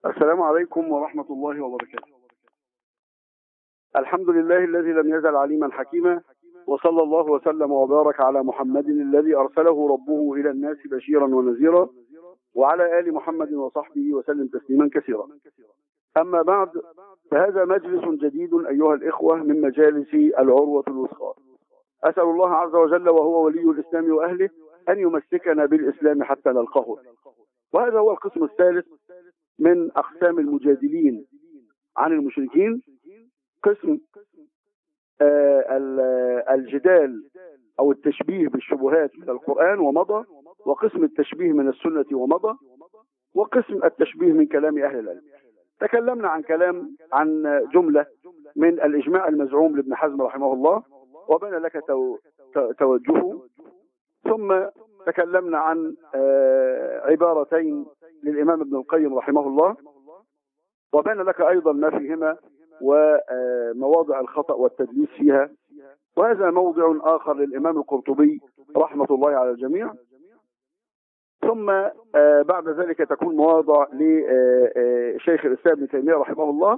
السلام عليكم ورحمة الله وبركاته الحمد لله الذي لم يزل عليما حكيما وصلى الله وسلم وبارك على محمد الذي أرسله ربه إلى الناس بشيرا ونذيرا وعلى آل محمد وصحبه وسلم تسليما كثيرا أما بعد فهذا مجلس جديد أيها الإخوة من مجالس العروة الوثقى أسأل الله عز وجل وهو ولي الإسلام وأهله أن يمسكنا بالإسلام حتى نلقاه وهذا هو القسم الثالث من أقسام المجادلين عن المشركين قسم آه الجدال أو التشبيه بالشبهات من القرآن ومضى وقسم التشبيه من السنة ومضى وقسم التشبيه من كلام أهل العلم تكلمنا عن كلام عن جملة من الإجماع المزعوم لابن حزم رحمه الله وبين لك توجهه ثم تكلمنا عن عبارتين للإمام ابن القيم رحمه الله وبين لك أيضا ما فيهما ومواضع الخطأ والتدليس فيها وهذا موضع آخر للإمام القرطبي رحمة الله على الجميع ثم بعد ذلك تكون مواضع لشيخ الإسلام ابن تيمية رحمه الله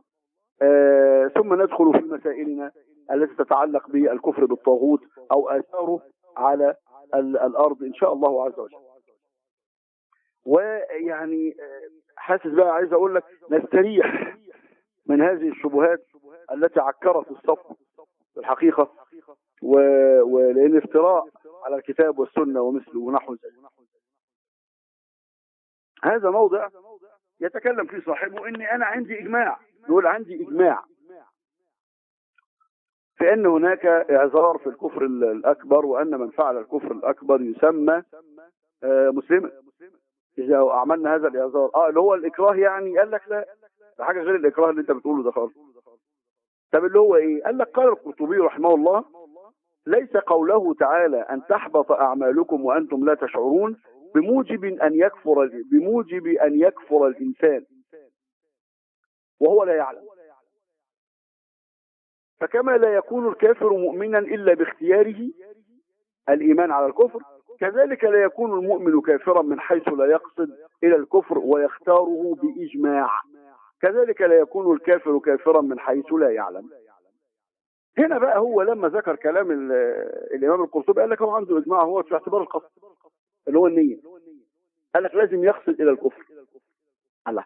ثم ندخل في مسائلنا التي تتعلق بالكفر بالطاغوت أو آثاره على الأرض إن شاء الله عز وجل ويعني حاسس بقى عايز أقول لك نستريح من هذه الشبهات التي عكرت الصف في الحقيقة ولأن افتراء على الكتاب والسنة ومثله ونحو ذلك هذا موضع يتكلم فيه صاحبه اني انا عندي اجماع يقول عندي اجماع في ان هناك اعذار في الكفر الاكبر وان من فعل الكفر الاكبر يسمى مسلما اذا عملنا هذا الاعذار اه اللي هو الاكراه يعني قال لك لا ده حاجه غير الاكراه اللي انت بتقوله ده خالص طب اللي هو ايه قال لك قال القرطبي رحمه الله ليس قوله تعالى ان تحبط اعمالكم وانتم لا تشعرون بموجب أن يكفر بموجب أن يكفر الإنسان وهو لا يعلم فكما لا يكون الكافر مؤمنا إلا باختياره الإيمان على الكفر كذلك لا يكون المؤمن كافرا من حيث لا يقصد إلى الكفر ويختاره بإجماع كذلك لا يكون الكافر كافرا من حيث لا يعلم هنا بقى هو لما ذكر كلام الإمام القرطبي قال لك هو عنده إجماع هو في اعتبار القصد اللي هو النية قال لك لازم يقصد إلى الكفر الله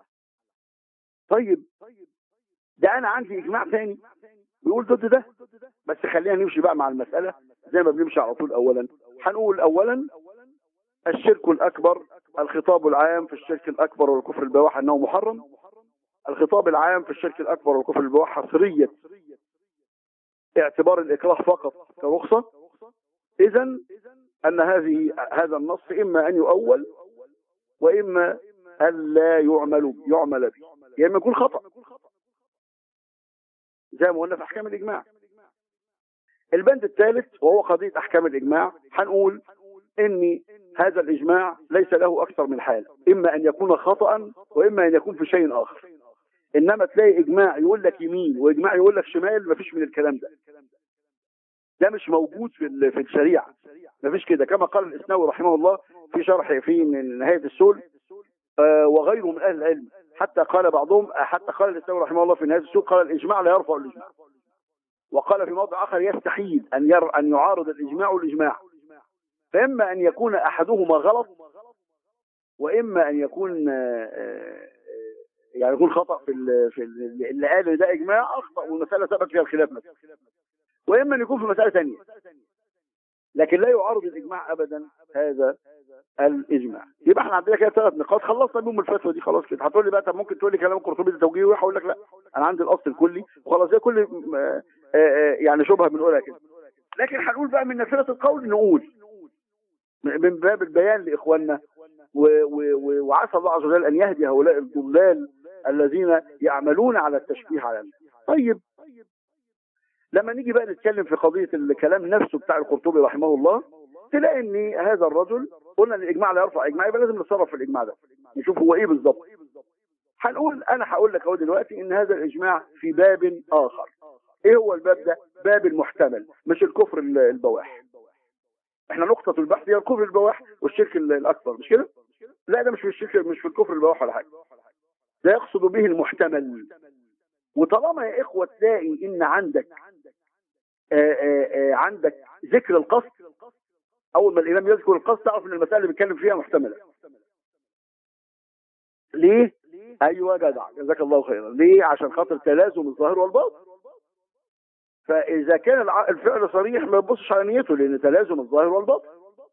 طيب ده أنا عندي إجماع ثاني بيقول ضد ده بس خلينا نمشي بقى مع المسألة زي ما بنمشي على طول أولا هنقول أولا الشرك الأكبر الخطاب العام في الشرك الأكبر والكفر البواح أنه محرم الخطاب العام في الشرك الأكبر والكفر البواح حصرية اعتبار الإكراه فقط كرخصة إذا أن هذه هذا النص إما أن يؤول وإما أن لا يعمل يعمل به يا إما يكون خطأ زي ما قلنا في أحكام الإجماع البند الثالث وهو قضية أحكام الإجماع هنقول إن هذا الإجماع ليس له أكثر من حال إما أن يكون خطأ وإما أن يكون في شيء آخر إنما تلاقي إجماع يقول لك يمين وإجماع يقول لك شمال مفيش من الكلام ده ده مش موجود في في الشريعه مفيش كده كما قال الاسناوي رحمه الله في شرح في نهايه السول آه وغيره من اهل العلم حتى قال بعضهم حتى قال الاسناوي رحمه الله في نهايه السول قال الاجماع لا يرفع الاجماع وقال في موضع اخر يستحيل ان ير ان يعارض الاجماع الاجماع فاما ان يكون احدهما غلط واما ان يكون آه يعني يكون خطا في في اللي قال ده اجماع اخطا والمساله ثبت فيها الخلاف مثلا واما ان يكون في مساله ثانيه لكن لا يعارض الاجماع ابدا هذا الاجماع يبقى احنا عندنا كده ثلاث نقاط خلصنا بيهم الفتوى دي خلاص كده هتقول لي بقى طب ممكن تقول لي كلام القرطبي ده توجيهي هقول لك لا انا عندي الاصل الكلي وخلاص زي كل يعني شبهه بنقولها كده لكن هنقول بقى من نافله القول نقول من باب البيان لاخواننا وعسى الله عز وجل ان يهدي هؤلاء الضلال الذين يعملون على التشبيه على الناس طيب لما نيجي بقى نتكلم في قضية الكلام نفسه بتاع القرطبي رحمه الله تلاقي ان هذا الرجل قلنا ان الاجماع لا يرفع اجماع يبقى لازم نتصرف في الاجماع ده نشوف هو ايه بالظبط هنقول انا هقول لك اهو دلوقتي ان هذا الاجماع في باب اخر ايه هو الباب ده باب المحتمل مش الكفر البواح احنا نقطة البحث هي الكفر البواح والشرك الاكبر مش كده لا ده مش في الشرك مش في الكفر البواح ولا حاجة لا يقصد به المحتمل وطالما يا إخوة تلاقي إن عندك آآ آآ عندك ذكر القصد أول ما الإمام يذكر القصد تعرف إن المسألة اللي بيتكلم فيها محتملة ليه؟ أيوة جدع جزاك الله خيرا ليه؟ عشان خاطر تلازم الظاهر والباطن فإذا كان الع- الفعل صريح ما يبصش على نيته لأن تلازم الظاهر والباطن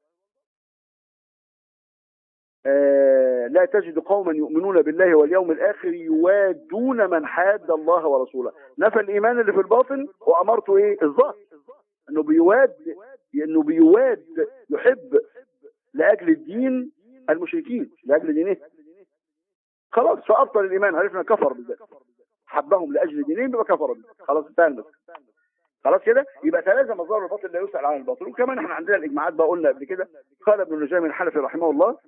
آه، لا تجد قوما يؤمنون بالله واليوم الآخر يوادون من حاد الله ورسوله نفى الإيمان اللي في الباطن وأمرته إيه الظاهر أنه بيواد أنه بيواد يحب لأجل الدين المشركين لأجل دينه خلاص فأبطل الإيمان عرفنا كفر بالذات حبهم لأجل دينهم يبقى كفر بالذات خلاص انتهى المسألة خلاص كده يبقى تلازم الظاهر والباطن لا يسأل عن الباطن وكمان احنا عندنا الإجماعات بقى قلنا قبل كده قال ابن النجام الحنفي رحمه الله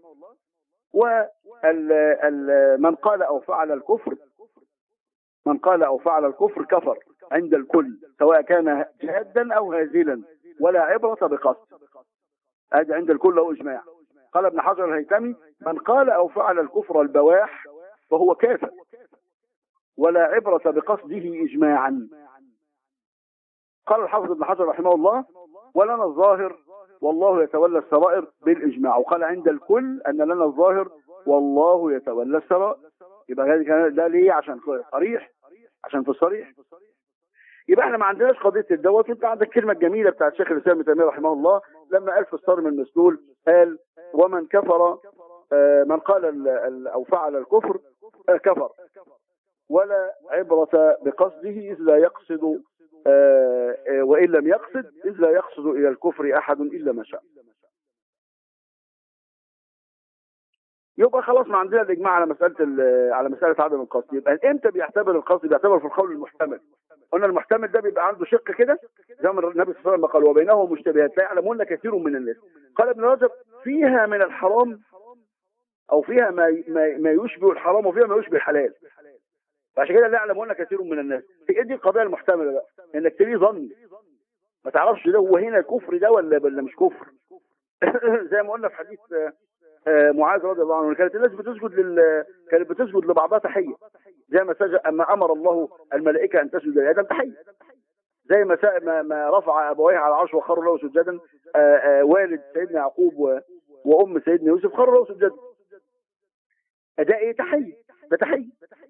ومن قال أو فعل الكفر من قال أو فعل الكفر كفر عند الكل سواء كان جادا أو هازلا ولا عبرة بقصد هذا عند الكل له إجماع قال ابن حجر الهيثمي من قال أو فعل الكفر البواح فهو كافر ولا عبرة بقصده إجماعا قال الحافظ ابن حجر رحمه الله ولنا الظاهر والله يتولى السرائر بالإجماع وقال عند الكل أن لنا الظاهر والله يتولى السرائر يبقى هذا كان ده ليه عشان صريح عشان في الصريح يبقى احنا ما عندناش قضيه الدوت وانت عندك الكلمه الجميله بتاعت شيخ الاسلام ابن تيميه رحمه الله لما قال في الصارم المسلول قال ومن كفر آه، من قال ال- ال- او فعل الكفر آه، كفر ولا عبرة بقصده إذ لا يقصد آه، آه، وإن لم يقصد إذ لا يقصد إلى الكفر أحد إلا ما شاء يبقى خلاص ما عندنا الإجماع على مسألة ال- على مسألة عدم القصد يبقى إمتى بيعتبر القصد بيعتبر في القول المحتمل قلنا المحتمل ده بيبقى عنده شق كده زي ما النبي صلى الله عليه وسلم قال وبينهم مشتبهات لا يعلمون كثير من الناس قال ابن رجب فيها من الحرام او فيها ما ما, ما يشبه الحرام وفيها ما يشبه الحلال فعشان كده لا يعلمون كثير من الناس هي دي القضيه المحتمله بقى انك تليه ظني ما تعرفش ده هو هنا كفر ده ولا ولا مش كفر زي ما قلنا في حديث آه، آه، معاذ رضي الله عنه كانت الناس بتسجد لل كانت بتسجد لبعضها تحيه زي ما سجد اما امر الله الملائكه ان تسجد لادم تحيه زي ما سا- ما, ما رفع ابويه على العرش وخروا له سجدا آه، آه، والد سيدنا يعقوب و- وام سيدنا يوسف خروا له سجدا ده ايه تحيه ده تحيه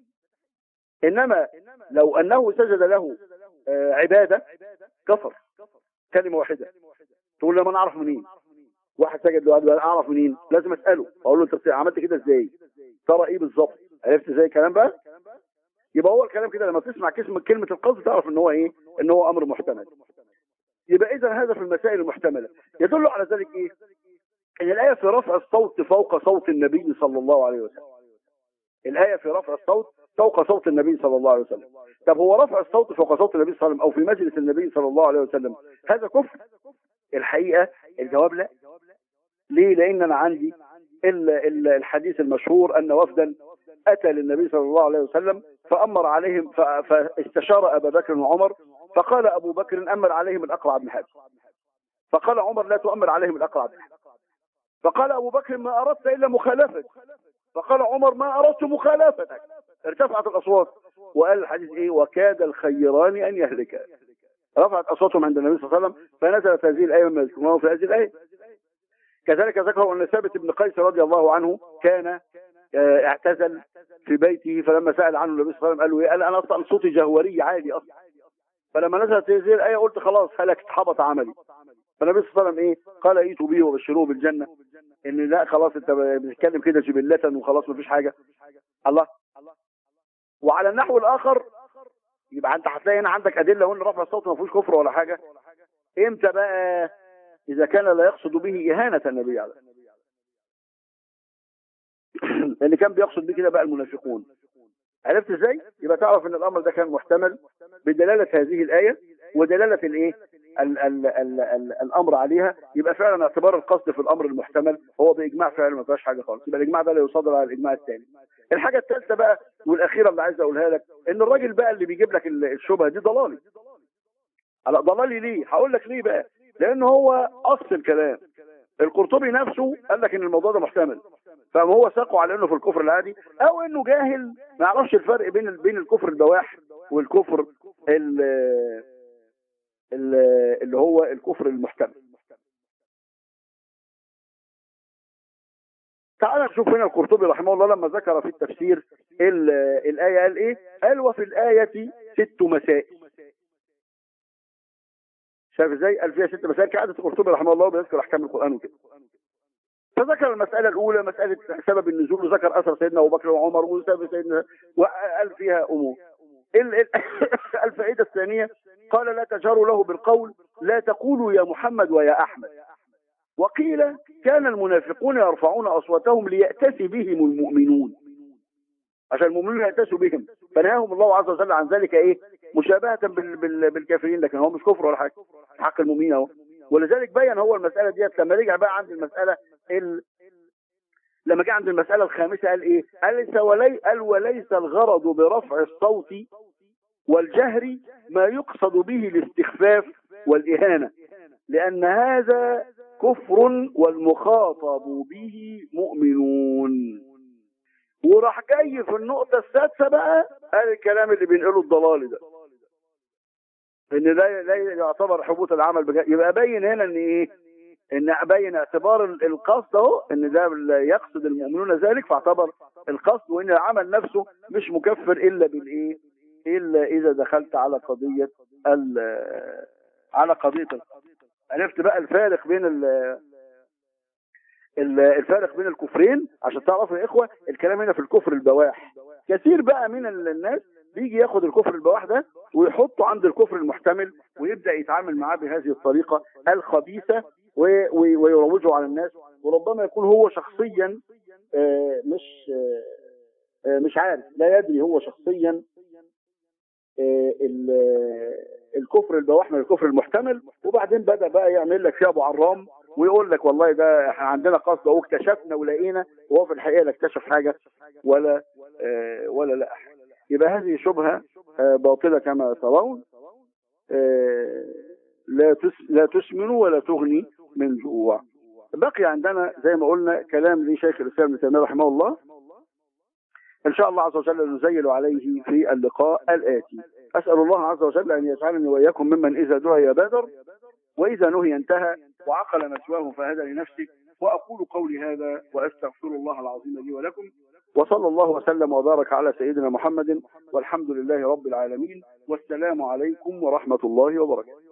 انما لو انه سجد له آه، عباده كفر كلمه واحده تقول له ما نعرف منين واحد سجد له قال اعرف منين لازم اساله اقول له انت عملت كده ازاي ترى ايه بالظبط عرفت ازاي الكلام بقى يبقى هو الكلام كده لما تسمع كلمه كلمه القصد تعرف ان هو ايه ان هو امر محتمل يبقى اذا هذا في المسائل المحتمله يدل على ذلك ايه ان الايه في رفع الصوت فوق صوت النبي صلى الله عليه وسلم الايه في رفع الصوت فوق صوت النبي صلى الله عليه وسلم طب هو رفع الصوت فوق صوت النبي صلى الله عليه وسلم او في مجلس النبي صلى الله عليه وسلم هذا كفر الحقيقه الجواب لا ليه لان انا عندي ال- ال- الحديث المشهور ان وفدا اتى للنبي صلى الله عليه وسلم فامر عليهم ف- فاستشار ابا بكر وعمر فقال ابو بكر امر عليهم الاقرع بن حابس فقال عمر لا تؤمر عليهم الاقرع بن حابس فقال ابو بكر ما اردت الا مخالفه فقال عمر ما اردت مخالفتك ارتفعت الاصوات وقال الحديث ايه وكاد الخيران ان يهلكا رفعت اصواتهم عند النبي صلى الله عليه وسلم فنزلت هذه الايه مما يذكرونه في هذه الايه كذلك ذكر ان ثابت بن قيس رضي الله عنه كان آه، اعتزل في بيته فلما سال عنه النبي صلى الله عليه وسلم قال له ايه قال انا اصلا صوتي جهوري عالي اصلا فلما نزلت هذه الايه قلت خلاص هلكت حبط عملي فالنبي صلى الله عليه وسلم ايه قال ايتوا به وبشروه بالجنه ان لا خلاص انت بتتكلم كده جبلة وخلاص مفيش حاجه الله وعلى النحو الاخر يبقى انت هتلاقي هنا عندك ادله هنا رفع الصوت ما فيهوش كفر ولا حاجه امتى بقى اذا كان لا يقصد به اهانه النبي عليه اللي كان بيقصد به كده بقى المنافقون عرفت ازاي يبقى تعرف ان الامر ده كان محتمل بدلاله هذه الايه ودلاله الايه ال ال ال ال الامر عليها يبقى فعلا اعتبار القصد في الامر المحتمل هو باجماع فعلا ما فيهاش حاجه خالص يبقى الاجماع ده لا يصادر على الاجماع الثاني الحاجه الثالثه بقى والاخيره اللي عايز اقولها لك ان الراجل بقى اللي بيجيب لك ال- الشبهه دي ضلالي على ضلالي ليه هقول لك ليه بقى لان هو اصل الكلام القرطبي نفسه قال لك ان الموضوع ده محتمل فما هو ساقه على انه في الكفر العادي او انه جاهل ما يعرفش الفرق بين ال- بين الكفر البواح والكفر ال- ال- اللي هو الكفر المحتمل تعال نشوف هنا القرطبي رحمه الله لما ذكر في التفسير ال- الآية قال إيه؟ قال وفي الآية ست مسائل شايف ازاي؟ قال فيها ست مسائل كعادة القرطبي رحمه الله بيذكر أحكام القرآن وكده فذكر المسألة الأولى مسألة سبب النزول وذكر أثر سيدنا أبو بكر وعمر وسبب سيدنا وقال فيها أمور ال- ال- الفائدة الثانية قال لا تجهروا له بالقول لا تقولوا يا محمد ويا أحمد وقيل كان المنافقون يرفعون أصواتهم ليأتسي بهم المؤمنون عشان المؤمنون يأتسوا بهم فنهاهم الله عز وجل عن ذلك ايه مشابهة بال بال بالكافرين لكن هو مش كفر ولا حاجة حق المؤمنين اهو ولذلك بين هو المسألة ديت لما رجع بقى عند المسألة ال... لما جه عند المسألة الخامسة قال ايه قال ليس ولي... قال وليس الغرض برفع الصوت والجهر ما يقصد به الاستخفاف والإهانة لأن هذا كفر والمخاطب به مؤمنون وراح جاي في النقطة السادسة بقى قال الكلام اللي بينقله الضلالي ده ان لا لا يعتبر حبوط العمل بجد يبقى باين هنا ان ايه ان باين اعتبار ال- القصد اهو ان ده لا يقصد المؤمنون ذلك فاعتبر القصد وان العمل نفسه مش مكفر الا بالايه الا اذا دخلت على قضية ال- على قضية القصد عرفت بقى الفارق بين ال ال- الفارق بين الكفرين عشان تعرفوا يا اخوه الكلام هنا في الكفر البواح كثير بقى من ال- الناس بيجي ياخد الكفر البواح ده ويحطه عند الكفر المحتمل ويبدا يتعامل معاه بهذه الطريقه الخبيثه و- و- ويروجه على الناس وربما يكون هو شخصيا آه، مش آه، آه، مش عارف لا يدري هو شخصيا آه، ال- الكفر البواح من الكفر المحتمل وبعدين بدا بقى يعمل لك فيها ابو عرام ويقول لك والله ده احنا عندنا قصد اهو اكتشفنا ولقينا وهو في الحقيقه لا اكتشف حاجه ولا آه، ولا لا أحد. يبقى هذه شبهه آه، باطله كما ترون آه، لا تس لا تسمن ولا تغني من جوع بقي عندنا زي ما قلنا كلام لشيخ الاسلام ابن تيميه رحمه الله ان شاء الله عز وجل نزيل عليه في اللقاء الاتي اسال الله عز وجل ان يجعلني واياكم ممن اذا دعي بادر واذا نهي انتهى وعقل مثواه فهدى لنفسه واقول قولي هذا واستغفر الله العظيم لي ولكم وصلى الله وسلم وبارك على سيدنا محمد والحمد لله رب العالمين والسلام عليكم ورحمه الله وبركاته